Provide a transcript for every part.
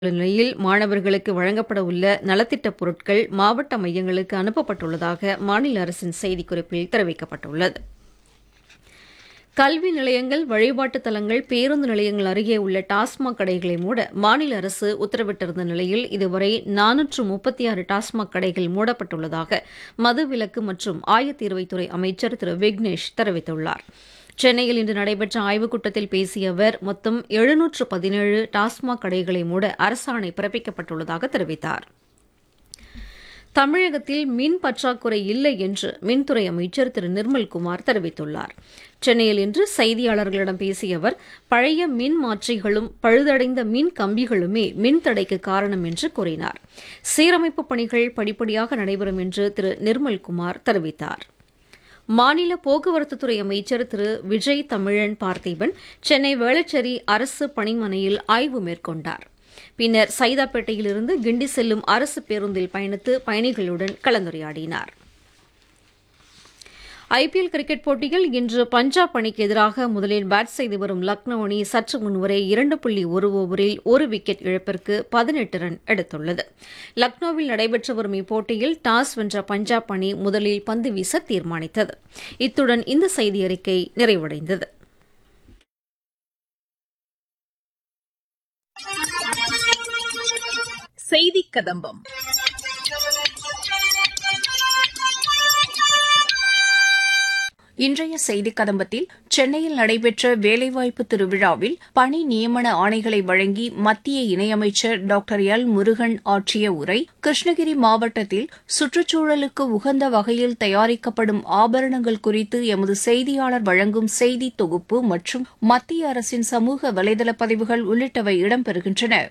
நிலையில் மாணவர்களுக்கு வழங்கப்பட உள்ள நலத்திட்ட பொருட்கள் மாவட்ட மையங்களுக்கு அனுப்பப்பட்டுள்ளதாக மாநில அரசின் செய்திக்குறிப்பில் தெரிவிக்கப்பட்டுள்ளது கல்வி நிலையங்கள் வழிபாட்டுத் தலங்கள் பேருந்து நிலையங்கள் அருகே உள்ள டாஸ்மாக் கடைகளை மூட மாநில அரசு உத்தரவிட்டிருந்த நிலையில் இதுவரை நானூற்று முப்பத்தி ஆறு டாஸ்மாக் கடைகள் மூடப்பட்டுள்ளதாக மதுவிலக்கு மற்றும் ஆயத்தீர்வைத்துறை அமைச்சர் திரு விக்னேஷ் தெரிவித்துள்ளார் சென்னையில் இன்று நடைபெற்ற ஆய்வுக் கூட்டத்தில் பேசிய அவர் மொத்தம் எழுநூற்று பதினேழு டாஸ்மாக் கடைகளை மூட அரசாணை பிறப்பிக்கப்பட்டுள்ளதாக தெரிவித்தார் தமிழகத்தில் மின் பற்றாக்குறை இல்லை என்று மின்துறை அமைச்சர் திரு நிர்மல்குமார் தெரிவித்துள்ளார் சென்னையில் இன்று செய்தியாளர்களிடம் பேசிய அவர் பழைய மின் மாற்றிகளும் பழுதடைந்த மின் கம்பிகளுமே மின்தடைக்கு காரணம் என்று கூறினார் சீரமைப்புப் பணிகள் படிப்படியாக நடைபெறும் என்று திரு நிர்மல்குமார் தெரிவித்தார் மாநில போக்குவரத்துத்துறை அமைச்சர் திரு விஜய் தமிழன் பார்த்திபன் சென்னை வேளச்சேரி அரசு பணிமனையில் ஆய்வு மேற்கொண்டார் பின்னர் சைதாப்பேட்டையிலிருந்து கிண்டி செல்லும் அரசு பேருந்தில் பயணித்து பயணிகளுடன் கலந்துரையாடினார் ஐபிஎல் கிரிக்கெட் போட்டியில் இன்று பஞ்சாப் அணிக்கு எதிராக முதலில் பேட் செய்து வரும் லக்னோ அணி சற்று முன்வரை இரண்டு புள்ளி ஒரு ஓவரில் ஒரு விக்கெட் இழப்பிற்கு பதினெட்டு ரன் எடுத்துள்ளது லக்னோவில் நடைபெற்று வரும் இப்போட்டியில் டாஸ் வென்ற பஞ்சாப் அணி முதலில் பந்து வீச தீர்மானித்தது இத்துடன் இந்த செய்தி அறிக்கை நிறைவடைந்தது செய்தி கதம்பம் இன்றைய செய்தி கதம்பத்தில் சென்னையில் நடைபெற்ற வேலைவாய்ப்பு திருவிழாவில் பணி நியமன ஆணைகளை வழங்கி மத்திய இணையமைச்சர் டாக்டர் எல் முருகன் ஆற்றிய உரை கிருஷ்ணகிரி மாவட்டத்தில் சுற்றுச்சூழலுக்கு உகந்த வகையில் தயாரிக்கப்படும் ஆபரணங்கள் குறித்து எமது செய்தியாளர் வழங்கும் செய்தி தொகுப்பு மற்றும் மத்திய அரசின் சமூக வலைதள பதிவுகள் உள்ளிட்டவை இடம்பெறுகின்றன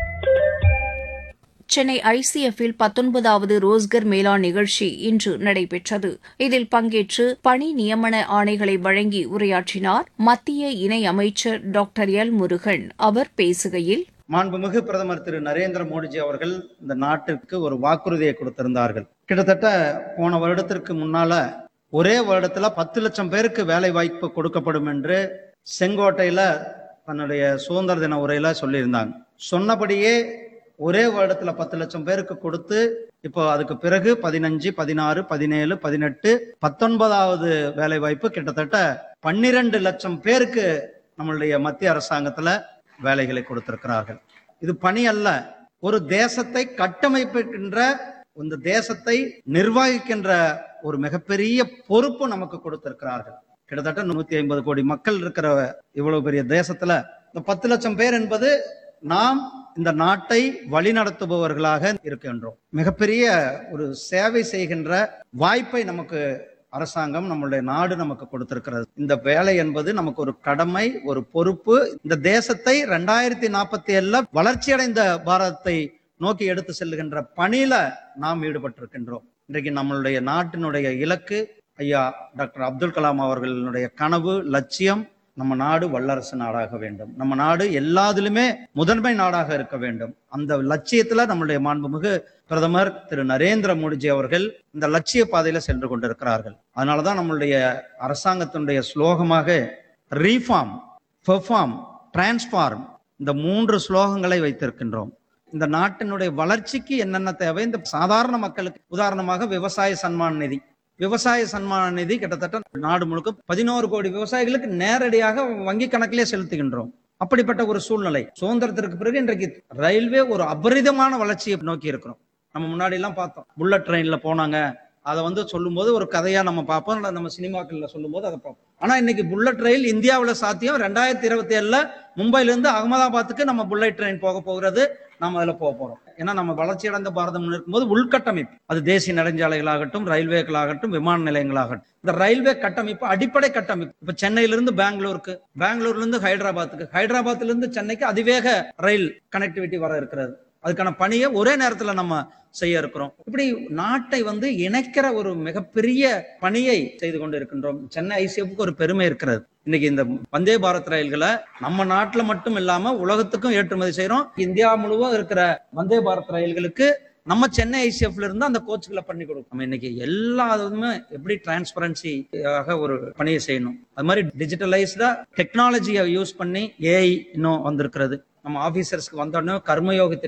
சென்னை ஐசிஎஃப்பில் பத்தொன்பதாவது ரோஸ்கர் மேளாண் நிகழ்ச்சி இன்று நடைபெற்றது இதில் பங்கேற்று பணி நியமன ஆணைகளை வழங்கி உரையாற்றினார் மத்திய இணை அமைச்சர் டாக்டர் எல் முருகன் அவர் பேசுகையில் மாண்புமிகு பிரதமர் திரு நரேந்திர மோடிஜி அவர்கள் இந்த நாட்டிற்கு ஒரு வாக்குறுதியை கொடுத்திருந்தார்கள் கிட்டத்தட்ட போன வருடத்திற்கு முன்னால ஒரே வருடத்துல பத்து லட்சம் பேருக்கு வேலை வாய்ப்பு கொடுக்கப்படும் என்று செங்கோட்டையில தன்னுடைய சுதந்திர தின உரையில சொல்லியிருந்தாங்க சொன்னபடியே ஒரே வருடத்துல பத்து லட்சம் பேருக்கு கொடுத்து இப்போ அதுக்கு பிறகு பதினஞ்சு பதினாறு பதினேழு பதினெட்டு பத்தொன்பதாவது வேலை வாய்ப்பு கிட்டத்தட்ட பன்னிரண்டு லட்சம் பேருக்கு நம்மளுடைய மத்திய அரசாங்கத்துல வேலைகளை கொடுத்திருக்கிறார்கள் இது பணி அல்ல ஒரு தேசத்தை கட்டமைப்பிக்கின்ற இந்த தேசத்தை நிர்வகிக்கின்ற ஒரு மிகப்பெரிய பொறுப்பு நமக்கு கொடுத்திருக்கிறார்கள் கிட்டத்தட்ட நூத்தி ஐம்பது கோடி மக்கள் இருக்கிற இவ்வளவு பெரிய தேசத்துல இந்த பத்து லட்சம் பேர் என்பது நாம் இந்த நாட்டை வழிநடத்துபவர்களாக இருக்கின்றோம் மிகப்பெரிய ஒரு சேவை செய்கின்ற வாய்ப்பை நமக்கு அரசாங்கம் நம்மளுடைய நாடு நமக்கு கொடுத்திருக்கிறது இந்த வேலை என்பது நமக்கு ஒரு கடமை ஒரு பொறுப்பு இந்த தேசத்தை ரெண்டாயிரத்தி நாற்பத்தி ஏழுல வளர்ச்சியடைந்த பாரதத்தை நோக்கி எடுத்து செல்லுகின்ற பணியில நாம் ஈடுபட்டிருக்கின்றோம் இன்றைக்கு நம்மளுடைய நாட்டினுடைய இலக்கு ஐயா டாக்டர் அப்துல் கலாம் அவர்களுடைய கனவு லட்சியம் நம்ம நாடு வல்லரசு நாடாக வேண்டும் நம்ம நாடு எல்லாத்திலுமே முதன்மை நாடாக இருக்க வேண்டும் அந்த லட்சியத்துல நம்மளுடைய மாண்புமிகு பிரதமர் திரு நரேந்திர மோடிஜி அவர்கள் இந்த லட்சிய பாதையில சென்று கொண்டிருக்கிறார்கள் அதனாலதான் நம்மளுடைய அரசாங்கத்தினுடைய ஸ்லோகமாக ரீஃபார்ம் பெர்ஃபார்ம் டிரான்ஸ்ஃபார்ம் இந்த மூன்று ஸ்லோகங்களை வைத்திருக்கின்றோம் இந்த நாட்டினுடைய வளர்ச்சிக்கு என்னென்ன தேவை இந்த சாதாரண மக்களுக்கு உதாரணமாக விவசாய சன்மான நிதி விவசாய சன்மான நிதி கிட்டத்தட்ட நாடு முழுக்க பதினோரு கோடி விவசாயிகளுக்கு நேரடியாக வங்கி கணக்கிலே செலுத்துகின்றோம் அப்படிப்பட்ட ஒரு சூழ்நிலை சுதந்திரத்திற்கு பிறகு இன்றைக்கு ரயில்வே ஒரு அபரிதமான வளர்ச்சியை நோக்கி இருக்கிறோம் நம்ம முன்னாடி எல்லாம் பார்த்தோம் புல்லட் ட்ரெயின்ல போனாங்க அதை வந்து சொல்லும்போது ஒரு கதையா நம்ம பார்ப்போம் இல்ல நம்ம சினிமாக்கள்ல சொல்லும்போது அதை பார்ப்போம் ஆனா இன்னைக்கு புல்லட் ரயில் இந்தியாவில் சாத்தியம் ரெண்டாயிரத்தி இருபத்தி ஏழுல மும்பைல இருந்து அகமதாபாத்துக்கு நம்ம புல்லட் ட்ரெயின் போக போகிறது நாம அதுல போக போறோம் ஏன்னா நம்ம வளர்ச்சி அடைந்த பாரதம் இருக்கும்போது உள்கட்டமைப்பு அது தேசிய நெடுஞ்சாலைகளாகட்டும் ரயில்வேக்களாகட்டும் விமான நிலையங்களாகட்டும் இந்த ரயில்வே கட்டமைப்பு அடிப்படை கட்டமைப்பு இப்ப சென்னையில இருந்து பெங்களூருக்கு பெங்களூர்ல இருந்து ஹைதராபாத்துக்கு ஹைதராபாத்ல இருந்து சென்னைக்கு அதிவேக ரயில் கனெக்டிவிட்டி வர இருக்கிறது அதுக்கான பணியை ஒரே நேரத்துல நம்ம செய்ய இருக்கிறோம் இப்படி நாட்டை வந்து இணைக்கிற ஒரு மிகப்பெரிய பணியை செய்து கொண்டு இருக்கின்றோம் சென்னை ஐசிஎஃப்க்கு ஒரு பெருமை இருக்கிறது இன்னைக்கு இந்த வந்தே பாரத் ரயில்களை நம்ம நாட்டுல மட்டும் இல்லாம உலகத்துக்கும் ஏற்றுமதி செய்யறோம் இந்தியா முழுவதும் இருக்கிற வந்தே பாரத் ரயில்களுக்கு நம்ம சென்னை ஐசிஎஃப்ல இருந்து அந்த கோச்சுகளை பண்ணி கொடுக்கும் நம்ம இன்னைக்கு எல்லா இதுவுமே எப்படி டிரான்ஸ்பரன்சியாக ஒரு பணியை செய்யணும் அது மாதிரி டிஜிட்டலைஸ்டா டெக்னாலஜியை யூஸ் பண்ணி ஏஐ இன்னும் வந்திருக்கிறது நம்ம ஆபீசர்ஸ்க்கு வந்தோடனே கர்மயோகத்தை